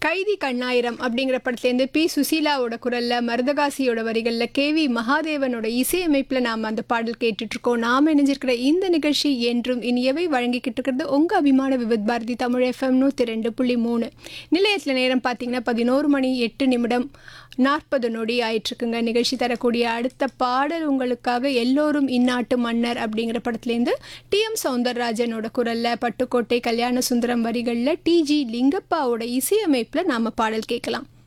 கைதி கண்ணாயிரம் அப்படிங்கிற படத்துலேருந்து பி சுசீலாவோட குரலில் மருதகாசியோட வரிகளில் கேவி மகாதேவனோட இசையமைப்பில் நாம் அந்த பாடல் கேட்டுட்ருக்கோம் நாம் இணைஞ்சிருக்கிற இந்த நிகழ்ச்சி என்றும் இனியவை வழங்கிக்கிட்டு இருக்கிறது உங்கள் அபிமான விவித் பாரதி தமிழ் எஃப்எம் நூற்றி ரெண்டு புள்ளி மூணு நிலையத்தில் நேரம் பார்த்தீங்கன்னா பதினோரு மணி எட்டு நிமிடம் நாற்பது நொடி ஆயிட்டுருக்குங்க நிகழ்ச்சி தரக்கூடிய அடுத்த பாடல் உங்களுக்காக எல்லோரும் இந்நாட்டு மன்னர் அப்படிங்கிற படத்துலேருந்து டி எம் சௌந்தரராஜனோட குரலில் பட்டுக்கோட்டை கல்யாண சுந்தரம் வரிகளில் டிஜி லிங்கப்பாவோட இசையமைப்பில் நாம் பாடல் கேட்கலாம்